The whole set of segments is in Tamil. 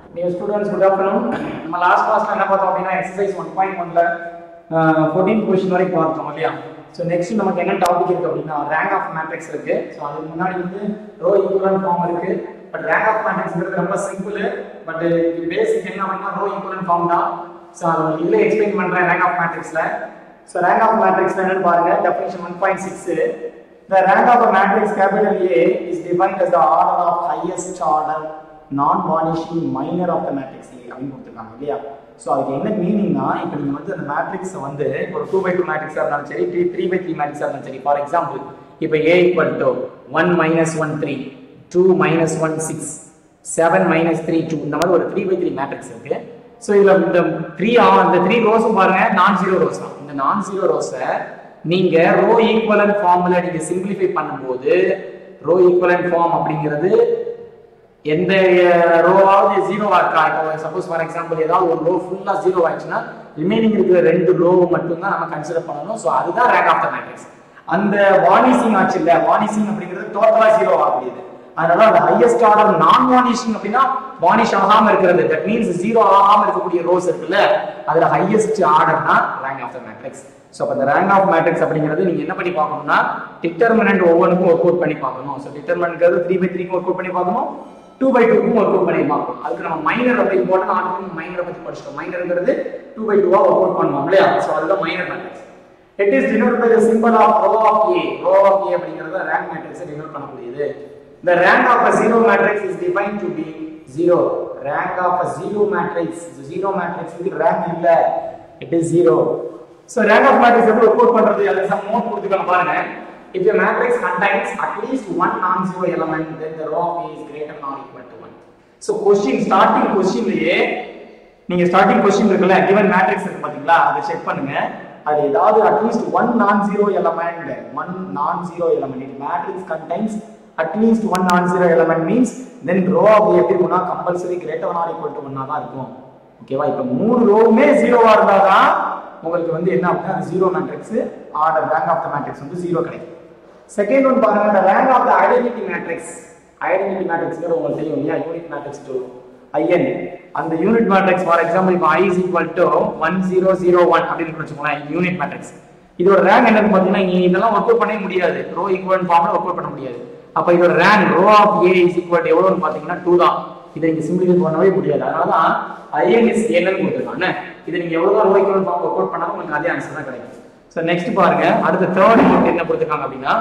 டியர் ஸ்டூடெண்ட்ஸ் குட் ஆஃப்டர்நூன் நம்ம லாஸ்ட் கிளாஸ்ல என்ன பார்த்தோம் அப்படின்னா எக்ஸசைஸ் ஒன் பாயிண்ட் ஒன்ல ஃபோர்டீன் கொஸ்டின் வரைக்கும் பார்த்தோம் இல்லையா ஸோ நெக்ஸ்ட் நமக்கு என்ன டாபிக் இருக்கு அப்படின்னா ரேங்க் ஆஃப் மேட்ரிக்ஸ் இருக்கு ஸோ அதுக்கு முன்னாடி வந்து ரோ ஈக்குவலன் ஃபார்ம் இருக்கு பட் ரேங்க் ஆஃப் மேட்ரிக்ஸ்ங்கிறது ரொம்ப சிம்பிள் பட் பேசிக் என்ன அப்படின்னா ரோ ஈக்குவலன் ஃபார்ம் தான் ஸோ அதை உங்களுக்கு இதில் எக்ஸ்பிளைன் பண்றேன் ரேங்க் ஆஃப் மேட்ரிக்ஸ்ல ஸோ ரேங்க் ஆஃப் மேட்ரிக்ஸ் என்னன்னு பாருங்க definition one point six The rank of a matrix capital A is defined as the order of highest order non-vanishing minor of the matrix A அப்படின்னு கொடுத்துருக்காங்க இல்லையா ஸோ அதுக்கு என்ன மீனிங்னா இப்போ நீங்கள் வந்து அந்த மேட்ரிக்ஸை வந்து ஒரு டூ பை டூ மேட்ரிக்ஸாக இருந்தாலும் சரி த்ரீ த்ரீ பை த்ரீ மேட்ரிக்ஸாக இருந்தாலும் சரி ஃபார் எக்ஸாம்பிள் இப்போ A equal to one minus one three two minus one six seven minus three two இந்த மாதிரி ஒரு த்ரீ பை த்ரீ மேட்ரிக்ஸ் இருக்கு ஸோ இதில் இந்த த்ரீ இந்த த்ரீ ரோஸும் பாருங்க நான் ஜீரோ ரோஸ் தான் இந்த நான் ஜீரோ ரோஸை நீங்க ரோ ஈக்குவலன்ட் ஃபார்ம்ல நீங்க சிம்பிளிஃபை பண்ணும்போது ரோ ஈக்குவலன்ட் ஃபார்ம் அப்படிங்கிறது எந்த ரோவாவது ஜீரோவா இருக்கா இப்போ சப்போஸ் ஃபார் எக்ஸாம்பிள் ஏதாவது ஒரு ரோ ஃபுல்லா ஜீரோ ஆயிடுச்சுன்னா ரிமைனிங் இருக்கிற ரெண்டு ரோ மட்டும் தான் நம்ம கன்சிடர் பண்ணணும் ஸோ அதுதான் ரேங்க் ஆஃப் த மேட்ரிக்ஸ் அந்த வானிசிங் ஆச்சு இல்ல வானிசிங் அப்படிங்கிறது டோட்டலா ஜீரோ ஆகுது அதனால அந்த ஹையஸ்ட் ஆர்டர் நான் வானிஷிங் அப்படின்னா வானிஷ் ஆகாம இருக்கிறது தட் மீன்ஸ் ஜீரோ ஆகாம இருக்கக்கூடிய ரோஸ் இருக்குல்ல அதுல ஹையஸ்ட் ஆர்டர்னா rank of the matrix so அப்போ இந்த ரேங்க் ஆஃப் மேட்ரிக்ஸ் அப்படிங்கிறது நீங்க என்ன பண்ணி பார்க்கணும்னா டிட்டர்மினன்ட் ஒவ்வொன்றுக்கும் ஒர்க் அவுட் பண்ணி பார்க்கணும் ஸோ டிட்டர்மினன்ட்ங்கிறது த்ரீ பை த்ரீக்கும் ஒர்க் அவுட் பண்ணி பார்க்கணும் டூ பை டூக்கும் ஒர்க் அவுட் பண்ணி பார்க்கணும் அதுக்கு நம்ம மைனர் அப்படி இம்பார்ட்டன் ஆர்டர் மைனரை பத்தி படிச்சிட்டோம் மைனர்ங்கிறது டூ பை டூவா ஒர்க் அவுட் பண்ணுவோம் இல்லையா ஸோ அதுதான் minor matrix it is denote by the simple of rho of A rho of A அப்படிங்கிறது ரேங்க் மேட்ரிக்ஸை டினோட் பண்ணக்கூடியது the rank of a zero matrix is defined to be zero rank of a zero matrix zero matrix இது rank இல்ல it is zero so rank of matrix எப்படி report பண்றது அதுல some note கொடுத்துருக்காங்க பாருங்க if a matrix contains at least one non-zero element then the row of A is greater than or equal to 1 so question starting questionலயே நீங்க ஸ்டார்டிங் கொஸ்டின் இருக்குல்ல கிவன் மேட்ரிக்ஸ் இருக்கு பாத்தீங்களா அதை செக் பண்ணுங்க அது ஏதாவது at least one non zero element one non zero element matrix contains at least one non zero element means then rho அப்படி எப்படி இருக்கும்னா compulsory greater or equal to ஒன்னா தான் இருக்கும் ஓகேவா இப்போ மூணு ரோவுமே ஜீரோவா இருந்தா தான் உங்களுக்கு வந்து என்ன அப்படின்னா zero matrix order rank of the matrix வந்து ஜீரோ கிடைக்கும் செகண்ட் ஒன் பாருங்க இந்த rank of the identity matrix identity மேட்ரிக்ஸ்ங்கிறது உங்களுக்கு தெரியும் இல்லையா யூனிட் மேட்ரிக்ஸ் டு ஐஎன் அந்த யூனிட் மேட்ரிக்ஸ் ஃபார் எக்ஸாம்பிள் இப்போ I is equal to one zero zero one அப்படின்னு வச்சுக்கோங்களேன் யூனிட் மேட்ரிக்ஸ் இதோட ரேங்க் என்னன்னு பார்த்தீங்கன்னா நீங்க இதெல்லாம் ஒர்க் அவுட் பண்ணவே முடியாது ரோ ஈக்குவல் ஃபார்ம்ல ஒர்க் அவுட் பண்ண முடியாது அப்ப இதோட rank rho of A is equal to எவ்வளோன்னு பார்த்தீங்கன்னா டூ தான் இதை நீங்க சிம்பிளிஃபை பண்ணவே முடியாது அதனால தான் ஐஎன் இஸ் என்னன்னு கொடுத்துருக்காங்க இதை நீங்க எவ்வளவு row equal form work out பண்ணாலும் உங்களுக்கு அதே ஆன்சர் தான் கிடைக்கும் ஸோ நெக்ஸ்ட் பாருங்க அடுத்த தேர்ட் நோட் என்ன கொடுத்துருக்காங்க அப்படின்னா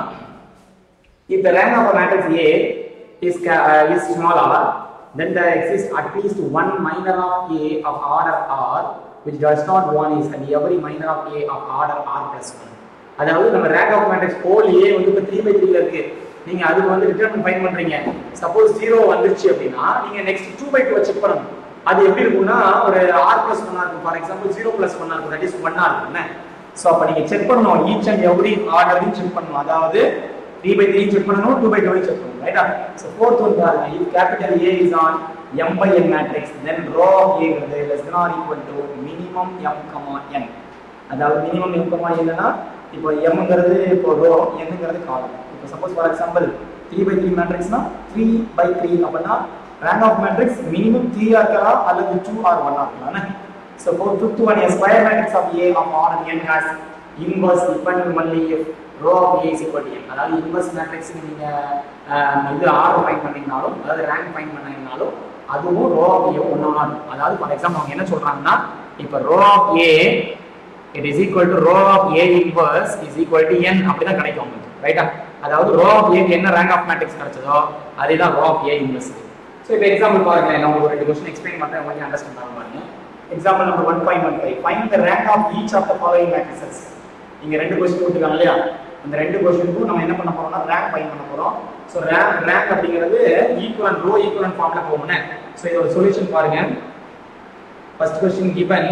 if the rank of a matrix A is ca- uh, is small r then there exists at least one minor of A of order R which does not vanish and every minor of A of order R plus 1 அதாவது நம்ம rank of matrix whole A வந்து இப்போ த்ரீ பை த்ரீல இருக்கு நீங்க அதுக்கு வந்து டிட்டர்மின் ஃபைன் பண்றீங்க சப்போஸ் ஜீரோ வந்துருச்சு அப்படின்னா நீங்க next two by two check பண்ணணும் அது எப்படி இருக்கும்னா ஒரு ஆர் பிளஸ் ஒன்னா இருக்கும் ஃபார் எக்ஸாம்பிள் ஜீரோ பிளஸ் ஒன்னா இருக்கும் தட் இஸ் ஒன்னா இருக்கும்ல ஸோ அப்போ நீங்க செக் பண்ணணும் ஈச் அண்ட் எவ்ரி ஆர்டரையும் செக் பண்ணணும் அதாவது த்ரீ பை த்ரீ செக் பண்ணணும் டூ பை டூ செக் பண்ணணும் ரைட்டா ஸோ ஃபோர்த் ஒன் பாருங்க இது capital A is an m by n matrix then rho of ஏங்கிறது less than or equal to minimum m comma n அதாவது மினிமம் எம் கமா என்னன்னா இப்போ எம்ங்கிறது இப்போ ரோ என்னங்கிறது காலம் இப்போ suppose for example three by three மேட்ரிக்ஸ்னா த்ரீ பை த்ரீ அப்படின்னா ரேங்க் ஆஃப் மேட்ரிக்ஸ் மினிமம் த்ரீயா இருக்கலாம் அல்லது டூ ஆர் ஒன் இருக்கலாம் so for fifth one a square matrix of A of R n has inverse depend only rho of A is equal to n அதாவது இன்வர்ஸ் மேட்ரிக்ஸ் நீங்க அஹ், இது ஆர் ஃபைன் பண்ணீங்கனாலும் அதாவது ரேங்க் ஃபைன் பண்ணீங்கனாலும் அதுவும் ரோ ஆஃப் ஏ ஒன்றா இருக்கும் அதாவது ஃபார் எக்ஸாம்பிள் அவங்க என்ன சொல்றாங்கன்னா இப்போ rho of A it is equal to rho of A inverse is equal to n அப்படிதான் கிடைக்கும் உங்களுக்கு ரைட்டா அதாவது ரோ ஆஃப் ஏக்கு என்ன ரேங்க் ஆஃப் மேட்ரிக்ஸ் கிடைச்சதோ அதே தான் rho of A inverse so இப்போ எக்ஸாம்பிள் பாருங்களேன் நான் உங்களுக்கு ரெண்டு கொஸ்டின் எக்ஸ்பிளைன் பண்ணுறேன் உங்களுக்கு அண்டர்ஸ்டாண்ட் ஆகும் பாருங்க example number one point one five find the rank of each of the following matrices நீங்க ரெண்டு கொஸ்டின் கொடுத்துருக்காங்க இல்லையா அந்த ரெண்டு கொஸ்டினுக்கும் நம்ம என்ன பண்ண போறோம்னா ரேங்க் ஃபைன் பண்ண போறோம் ஸோ ரேங்க் ரேங்க் அப்படிங்கிறது ஈக்குவலன் ரோ ஈக்குவலன் ஃபார்ம்ல போகணும் ஸோ இதோட சொல்யூஷன் பாருங்க first question given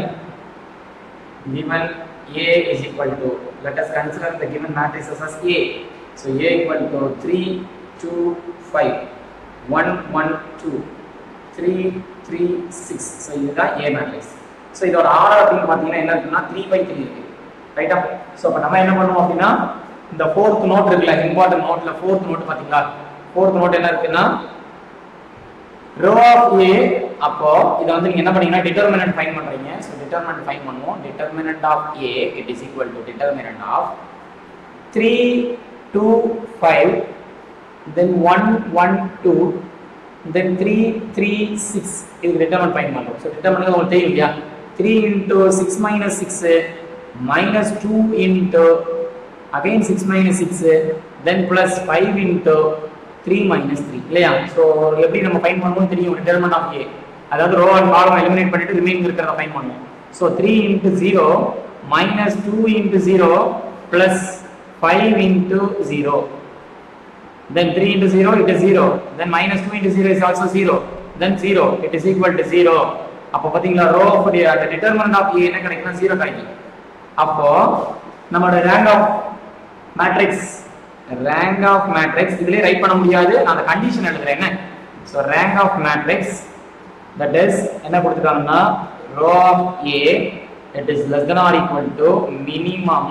given A is equal to, let us consider the given matrices as A. So A equal to 3, 2, 5, 1, 1, 2, 3, 3, 6. So இதுதான் A matrix. So இதோட ஆர்டர் அப்படின்னு பார்த்தீங்கன்னா என்ன இருக்குன்னா த்ரீ பை த்ரீ இருக்கு ரைட்டா ஸோ அப்போ நம்ம என்ன பண்ணுவோம் அப்படின்னா இந்த ஃபோர்த் நோட் இருக்குல்ல இம்பார்ட்டன்ட் நோட்ல ஃபோர்த் நோட் பார்த்தீங்களா ஃபோர்த் நோட் என்ன இருக்குன்னா ரோ ஆஃப் ஏ அப்போ இதை வந்து நீங்க என்ன பண்ணீங்கன்னா டிட்டர்மினன்ட் ஃபைன் பண்றீங்க ஸோ டிட்டர்மினன்ட் ஃபைன் பண்ணுவோம் determinant of A it is equal to determinant of three two five then one one two then three three six இது டிட்டர்மெண்ட் ஃபைன் பண்ணுறோம் ஸோ டிட்டர்மெண்ட் உங்களுக்கு தெரியும் இல்லையா three into six minus six minus two into again six minus six then plus five into three minus three இல்லையா ஸோ எப்படி நம்ம ஃபைன் பண்ணுவோம் தெரியும் டிட்டர்மெண்ட் ஆஃப் ஏ அதாவது ரோ அண்ட் காலம் எலிமினேட் பண்ணிட்டு ரிமைனிங் இருக்கிறத ஃபைன் பண்ணுவோம் so three into zero minus two into zero plus five into zero then 3 into 0 it is 0 then minus 2 into 0 is also 0 then 0 it is equal to 0 அப்போ பாத்தீங்களா ரோ ஆஃப் அந்த டிட்டர்மினன்ட் ஆஃப் என்ன கிடைக்கும்னா 0 கிடைக்கும் அப்போ நம்மளோட rank of matrix rank of matrix இதுலயே ரைட் பண்ண முடியாது நான் அந்த கண்டிஷன் எழுதுறேன் என்ன so rank of matrix that is என்ன கொடுத்துருக்காங்கன்னா rho of A it is less than or equal to minimum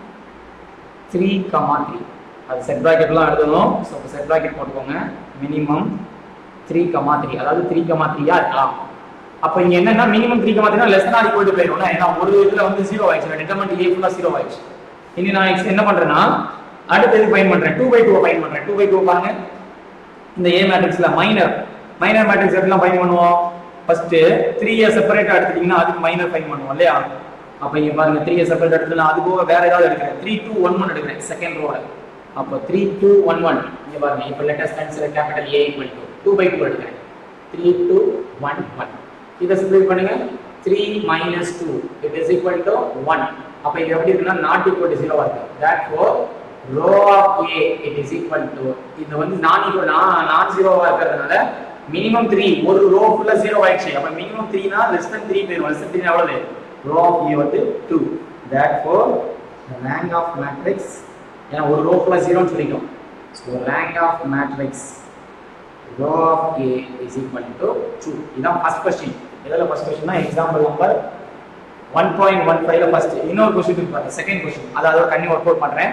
three comma three அது செட் ப்ராக்கெட்லாம் எழுதணும் ஸோ செட் ப்ராக்கெட் போட்டுக்கோங்க மினிமம் த்ரீ கமா த்ரீ அதாவது த்ரீ கமா த்ரீயா இருக்கலாம் அப்போ இங்க என்னன்னா minimum three comma three less தான் ஈக்குவல் டு போயிடும் ஏன்னா ஒரு இதுல வந்து ஜீரோ ஆயிடுச்சு டிட்டர்மெண்ட் ஏ ஃபுல்லா ஜீரோ ஆயிடுச்சு இனி நான் next என்ன பண்றேன்னா அடுத்தது ஃபைன் பண்றேன் டூ பை டூ ஃபைன் பண்றேன் டூ பை டூ பாருங்க இந்த ஏ மேட்ரிக்ஸ்ல மைனர் மைனர் மேட்ரிக்ஸ் எப்படிலாம் ஃபைன் பண்ணுவோம் ஃபர்ஸ்ட் த்ரீ இயர் செப்பரேட்டா எடுத்துட்டீங்கன்னா அதுக்கு மைனர் ஃபைன் பண்ணுவோம் இல்லையா அப்ப இங்க பாருங்க த்ரீ இயர் செப்பரேட் எடுத்து அது போக வேற ஏதாவது எடுக்கிறேன் த்ரீ டூ ஒன் ஒன் எடுக்கிறேன் செகண்ட் ரோல அப்போ த்ரீ டூ ஒன் ஒன் இங்க பாருங்க இப்போ let us consider capital A equal to two by two எடுக்கிறேன் த்ரீ டூ ஒன் ஒன் இதை சிம்பிள் பண்ணுங்க three minus two it is equal to one அப்போ இது எப்படி இருக்குன்னா நாட் ஈக்குவல் டு ஜீரோவா இருக்கு therefore rho of A it is equal to இது வந்து நான் ஈக்குவல் நான் ஜீரோவா இருக்கிறதுனால மினிமம் த்ரீ ஒரு ரோ ஃபுல்லா ஜீரோ ஆயிடுச்சு அப்ப மினிமம் த்ரீனா லெஸ் தென் த்ரீ போயிடும் லெஸ் தென் த்ரீ எவ்வளவு ரோ ஆஃப் ஏ வந்து two therefore rank of matrix ஏன்னா ஒரு ரோ ஃபுல்லா ஜீரோன்னு சொல்லிட்டோம் so rank of matrix row of A is equal to two இதான் ஃபர்ஸ்ட் கொஸ்டின் இதில் ஃபர்ஸ்ட் கொஸ்டின்னா example number one point one ஃபைவ்ல ஃபர்ஸ்ட் இன்னொரு கொஸ்டின் இருக்கு பாருங்க செகண்ட் கொஸ்டின் அதை அதோட கண்ணி ஒர்க் அவுட் பண்றேன்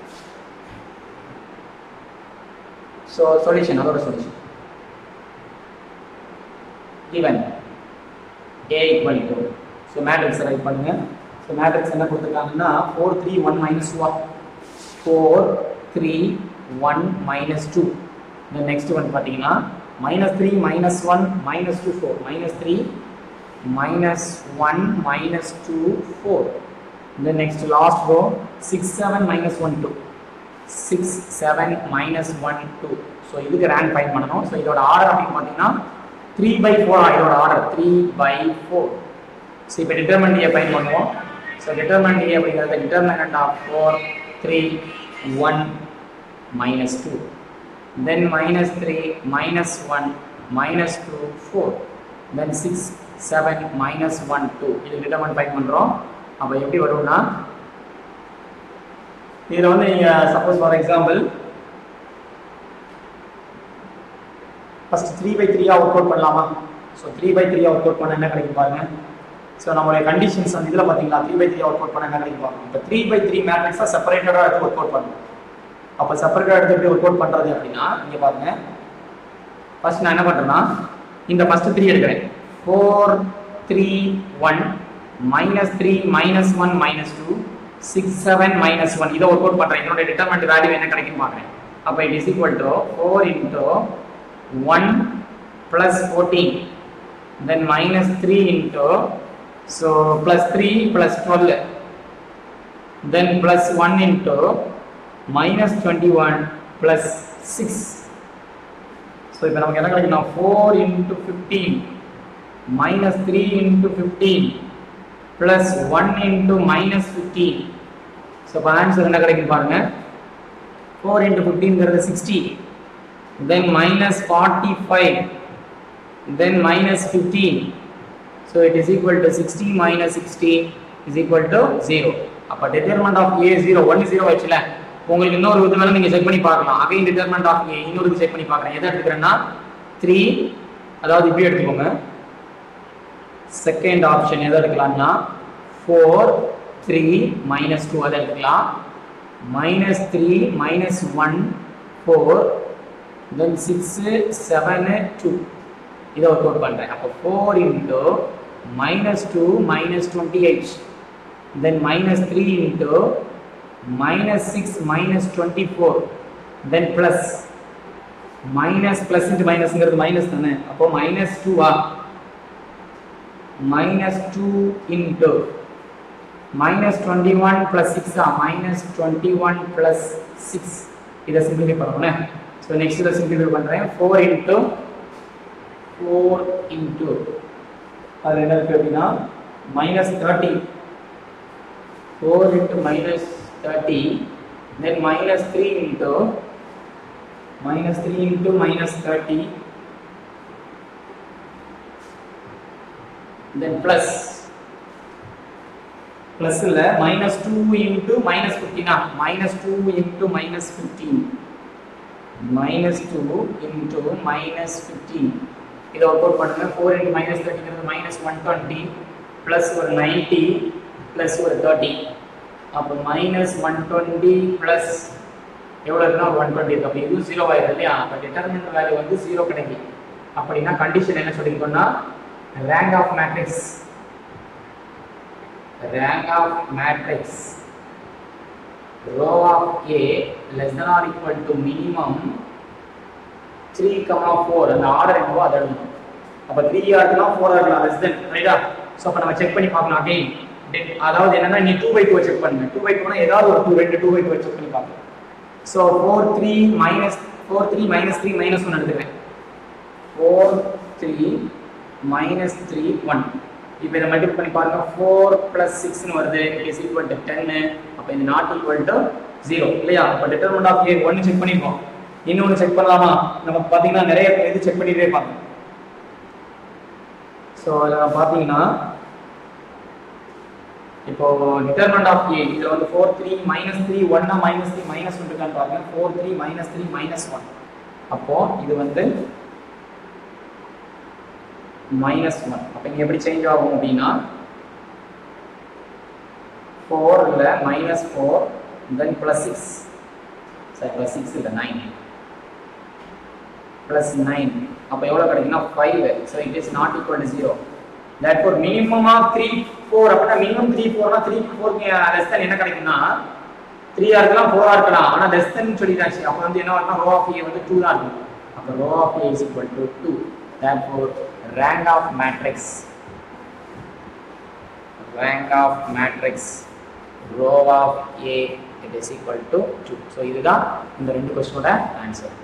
ஸோ சொல்யூஷன் அதோட solution given a equal to so matrix write பண்ணுங்க ஸோ மேட்ரிக்ஸ் என்ன கொடுத்துருக்காங்கன்னா four three one minus one four three one minus two இந்த நெக்ஸ்ட் ஒன் பார்த்தீங்கன்னா minus three minus one minus two four minus three minus one minus two four இந்த next last row six seven minus one two six seven minus one two so இதுக்கு ரேங்க் ஃபைன் பண்ணணும் ஸோ இதோட ஆர்டர் அப்படின்னு பார்த்தீங்கன்னா த்ரீ பை ஃபோர் இதோட order three by four so இப்போ டிட்டர்மெண்ட் ஏ ஃபைன் பண்ணுவோம் ஸோ டிட்டர்மெண்ட் ஏ அப்படிங்கிறது determinant of four three one minus two then minus three minus one minus two four then six seven minus one two இது டிட்டர்மெண்ட் ஃபைன் பண்ணுறோம் அப்போ எப்படி வரும்னா இதில் வந்து நீங்கள் suppose for example first three by த்ரீயாக ஒர்க் அவுட் பண்ணலாமா ஸோ த்ரீ பை த்ரீயாக ஒர்க் அவுட் பண்ண என்ன கிடைக்கும் பாருங்க ஸோ நம்மளுடைய கண்டிஷன்ஸ் வந்து இதில் பார்த்தீங்களா த்ரீ பை த்ரீயாக ஒர்க் அவுட் பண்ண என்ன கிடைக்கும் பாருங்க இப்போ த்ரீ பை த்ரீ மேட்ரிக்ஸாக செப்பரேட்டடாக எடுத்து ஒர்க் அவுட் பண்ணணும் அப்போ செப்பரேட்டாக எடுத்து எப்படி ஒர்க் அவுட் பண்ணுறது அப்படின்னா இங்கே பாருங்க ஃபர்ஸ்ட் நான் என்ன பண்ணுறேன்னா இந்த ஃபர்ஸ்ட் த்ரீ எடுக்கிறேன் four three one minus three minus one minus two six seven minus one இதை ஒர்க் அவுட் பண்ணுறேன் இதோட டிட்டர்மெண்ட் வேல்யூ என்ன கிடைக்கும் பார்க்குறேன் அப்போ it is equal to four into 1 plus 14 then minus 3 into so plus 3 plus 12 then plus 1 into minus 21 plus 6 so இப்போ நமக்கு என்ன கிடைக்கும் 4 into 15 minus 3 into 15 plus 1 into minus 15 so இப்போ ஆன்சர் என்ன கிடைக்கும் பாருங்க 4 into 15 60 then minus 45 then minus 15 so it is equal to 60 minus 60 is equal to 0 அப்ப determinant of a 0 1 0 வச்சுல உங்களுக்கு இன்னொரு விதம் வேணா நீங்க செக் பண்ணி பார்க்கலாம் அகைன் determinant of a இன்னொரு செக் பண்ணி பார்க்கறேன் எதை எடுத்துக்கிறேன்னா 3 அதாவது இப்படி எடுத்துக்கோங்க செகண்ட் ஆப்ஷன் எதை எடுக்கலாம்னா 4 3 மைனஸ் டூ அதை எடுத்துக்கலாம் minus three minus one four then six seven two இதை ஒர்க் அவுட் பண்ணுறேன் அப்போ four into minus two minus twenty eight then minus three into minus six minus twenty four then plus minus plus into மைனஸ்ங்கிறது மைனஸ் தானே அப்போ மைனஸ் டூவா minus two into minus twenty one plus சிக்ஸா minus twenty one plus six இதை சிம்பிளிஃபை பண்ணணும் ஸோ நெக்ஸ்ட் இதை சிம்பிளிஃபை பண்ணுறேன் ஃபோர் இன்ட்டு ஃபோர் இன்ட்டு அது என்ன இருக்குது அப்படின்னா minus thirty four into minus thirty then minus three into minus 3 into minus 30 then plus plus இல்ல minus 2 into minus 15 ah minus 2 into minus 15 minus 2 into minus 15 இதை ஒர்க் அவுட் பண்ணுங்க 4 into minus 30 ங்கிறது minus 120 plus ஒரு 90 plus ஒரு 30 அப்போ minus 120 plus எவ்வளோ இருக்குன்னா ஒன் டுவெண்ட்டி இருக்கு அப்போ இதுவும் ஜீரோ ஆயிடுது இல்லையா அப்போ டிட்டர்மினன்ட் வேல்யூ வந்து ஜீரோ கிடைக்கும் அப்படின்னா கண்டிஷன் என்ன சொல்லியிருக்கோம்னா rank of matrix rank of matrix row of A less than or equal to minimum three comma four அந்த ஆர்டர் என்னவோ அதை எழுதணும் அப்போ த்ரீ இருக்கலாம் ஃபோர் இருக்கலாம் லெஸ் தென் ரைட்டா ஸோ அப்போ நம்ம செக் பண்ணி பார்க்கலாம் அகைன் அதாவது என்னன்னா நீ டூ பை டூ செக் பண்ணுங்க டூ பை டூனா ஏதாவது ஒரு டூ ரெண்டு டூ பை டூ செக் பண்ணி பார்க்கலாம் so four three minus four three minus three minus one எடுத்துக்கிறேன் four three minus three one இப்போ இதை மல்டிபிள் பண்ணி பாருங்க ஃபோர் ப்ளஸ் சிக்ஸ்னு வருது இஸ் ஈக்குவல் டு டென்னு அப்போ இது நாட் ஈக்குவல் டு ஜீரோ இல்லையா அப்போ டிட்டர்மெண்ட் ஆஃப் ஏ ஒன்று செக் பண்ணிருக்கோம் இன்னொன்று செக் பண்ணலாமா நமக்கு பார்த்தீங்கன்னா நிறைய இது செக் பண்ணிட்டே இருப்பாங்க ஸோ அதில் பார்த்தீங்கன்னா இப்போ டிட்டர்மெண்ட் ஆஃப் ஏ இதுல வந்து ஃபோர் த்ரீ மைனஸ் த்ரீ ஒன்னா மைனஸ் த்ரீ மைனஸ் ஒன் இருக்கான்னு பாருங்க four three minus three minus one அப்போ இது வந்து மைனஸ் ஒன் அப்போ இங்க எப்படி சேஞ்ச் ஆகும் அப்படின்னா ஃபோர்ல minus four then plus six sorry plus six இல்லை நைன் பிளஸ் நைன் அப்போ எவ்வளோ கிடைக்குன்னா five so it is not equal to zero therefore minimum of 3 4 அப்படினா minimum 3 4 னா 3 4 less than என்ன கிடைக்கும்னா 3 ஆ இருக்கலாம் 4 ஆ இருக்கலாம் ஆனா less than சொல்லிட்டாச்சு அப்ப வந்து என்ன வரும்னா row of a வந்து 2 தான் இருக்கும் அப்ப row of a is equal to 2 therefore rank of matrix rank of matrix row of a it is equal to 2 so இதுதான் இந்த ரெண்டு கொஸ்டினோட ஆன்சர்